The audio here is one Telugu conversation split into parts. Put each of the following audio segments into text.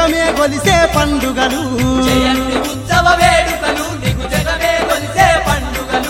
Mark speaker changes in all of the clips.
Speaker 1: జగమే గొలిసే పండుగలు
Speaker 2: జయంతి ఉత్సవ వేడుకలు నీకు జగమే కొలిసే పండుగలు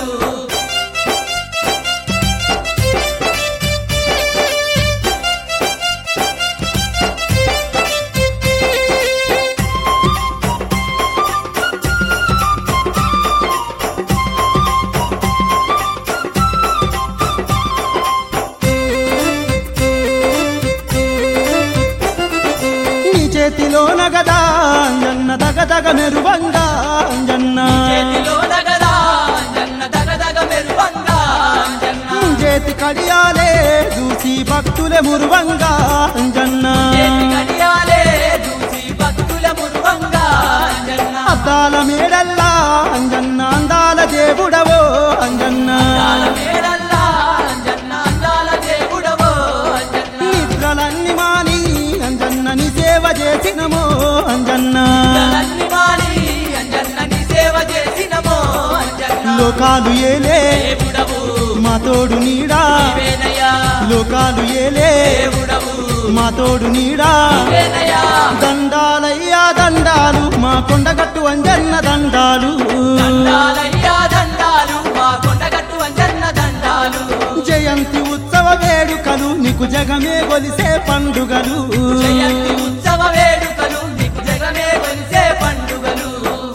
Speaker 1: నీ చేతిలో నగదా అంజన్న దగదగ మెరువంగా అంజన్న
Speaker 2: చేతిలో నగదా జన్న దగదగ మెరువంగా జన్న
Speaker 1: చేతి కడియాలే చూసి భక్తులే మురువంగా అంజన్న
Speaker 2: చేతి గడియాలే చూసి భక్తుల మురువంగా జన్న
Speaker 1: అద్దాల మేడల్లా అంజన్న అందాల దేవుడవో అంజన్న
Speaker 2: అందాల మేడల్లా జన్న అందాల దేవుడవో జన్న
Speaker 1: నిద్రలన్నీ మాని అంజన్న నీ సేవ చేసినమో అంజన్న
Speaker 2: అంజన్ని మాని అంజన్న నీ సేవ చేసినమో అంజన్న
Speaker 1: లోకాలు ఏలే
Speaker 2: దేవుడవు
Speaker 1: మా తోడు నీడా
Speaker 2: నీవేనయ్యా
Speaker 1: లోకాలు ఏలే
Speaker 2: దేవుడవు
Speaker 1: మా తోడు నీడా
Speaker 2: నీవేనయ్యా
Speaker 1: దండాలయ్యా దండాలు మా కొండగట్టు అంజన్న దండాలు
Speaker 2: దండాలయ్యా దండాలు మా కొండగట్టు అంజన్న దండాలు
Speaker 1: జయంతి ఉత్సవ వేడుకలు నీకు జగమే గొలిసే పండుగలు
Speaker 2: జయంతి ఉత్సవ వేడుకలు నీకు జగమే కొలిసే పండుగలు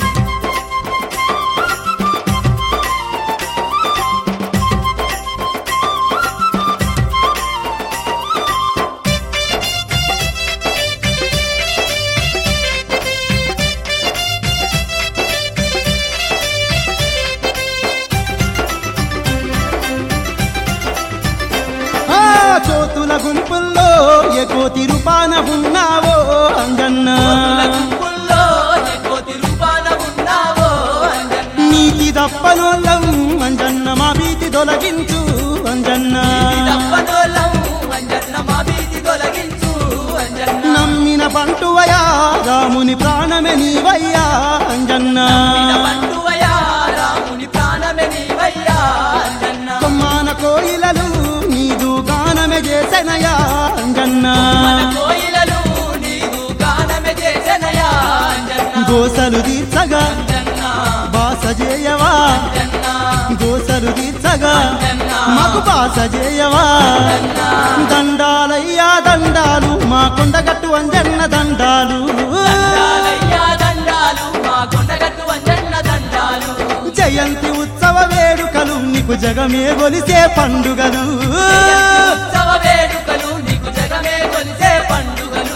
Speaker 1: ఆ చోతుల గుంపుల్లో ఏ కోతి రూపాన ఉన్నావో అంజన్న
Speaker 2: భక్తుల గుంపుల్లో ఏ కోటి రూపాన ఉన్నావో అంజన్న
Speaker 1: నీతి దప్పనోళ్ళం అంజన్న మా భీతి తొలగించు అంజన్న
Speaker 2: ఈ దప్పనోళ్ళం అంజన్న మా భీతి తొలగించు అంజన్న
Speaker 1: నమ్మిన పంటువయా రాముని ప్రాణమే నీవయ్యా అంజన్న
Speaker 2: నిన బంటువయ్యా రాముని ప్రాణమే నీవయ్యా అంజన్న
Speaker 1: కొమ్మాన కోయిలలు నీదు గానమే చేసెనయా అంజన్న
Speaker 2: మన కోయిలలు నీవు గానమే చేసెనయా అంజన్న
Speaker 1: గోసలు తీర్చగా
Speaker 2: అంజన్న
Speaker 1: బాస చేయవా
Speaker 2: అంజన్న
Speaker 1: గోసలు తీర్చగా
Speaker 2: అంజన్న
Speaker 1: మాకు బాస చేయవా దండాలయ్యా దండాలు మా కొండగట్టు అంజన్న దండాలు
Speaker 2: దండాలయ్యా దండాలు మా కొండగట్టు అంజన్న దండాలు
Speaker 1: జయంతి ఉత్సవ వేడుకలు నీకు జగమే గొలిసే పండుగలు
Speaker 2: ఉత్సవ వేడుకలు నీకు జగమే కొలిసే పండుగలు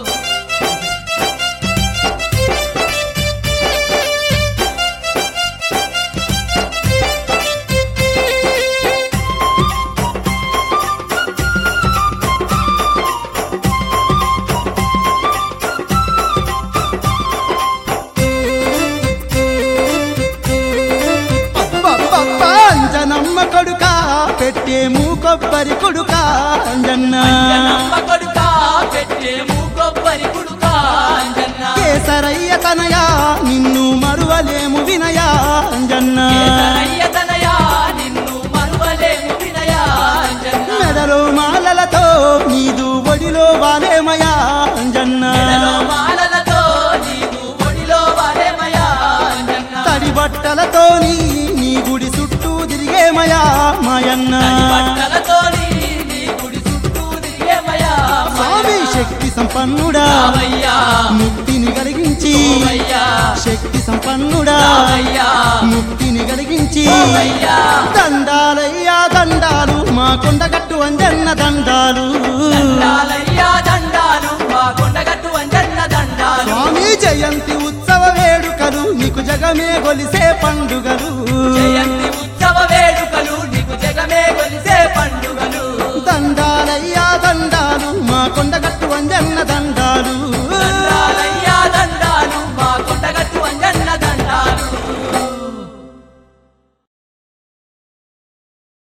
Speaker 1: అబ్బబ్బబ్బ, అంజనమ్మ కొడుక పెట్టేము కొబ్బరి కొడుక అంజన్న
Speaker 2: అంజనమ్మ కొడుకా పెట్టేము కొబ్బరి కుడుకా అంజన్న
Speaker 1: కేసరయ్య తనయా నిన్ను మరువలేము వినయా అంజన్న
Speaker 2: కేసరయ్య తనయా నిన్ను మరువలేము వినయా అంజన్న
Speaker 1: మెడలో మాలలతో నీదు ఒడిలో వాలేమయా అంజన్న
Speaker 2: మెడలో మాలలతో నీవు ఒడిలో వాడేమయా అంజన్న
Speaker 1: తడి బట్టలతో నీ నీ గుడి చుట్టూ తిరిగేమయా మాయన్న
Speaker 2: బట్టలతో నీ గుడి చుట్టూ తిరిగేమయా
Speaker 1: స్వామి శక్తి సంపన్నుడా
Speaker 2: రావయ్యా
Speaker 1: ముక్తిని కలిగించి
Speaker 2: ఓవయ్యా
Speaker 1: శక్తి సంపన్నుడా
Speaker 2: రావయ్యా
Speaker 1: ముక్తిని కలిగించి
Speaker 2: ఓవయ్యా
Speaker 1: దండాలయ్యా దండాలు మా కొండగట్టు అంజన్న దండాలు
Speaker 2: దండాలయ్యా దండాలు మా కొండగట్టు అంజన్న దండాలు
Speaker 1: స్వామి జయంతి ఉత్సవ వేడుకలు నీకు జగమే గొలిసే పండుగలు
Speaker 2: జయంతి ఉత్సవ వేడుకలు నీకు జగమే కొలిసే పండుగలు
Speaker 1: దండాలయ్యా దండాలు మా కొండగట్టు అంజన్న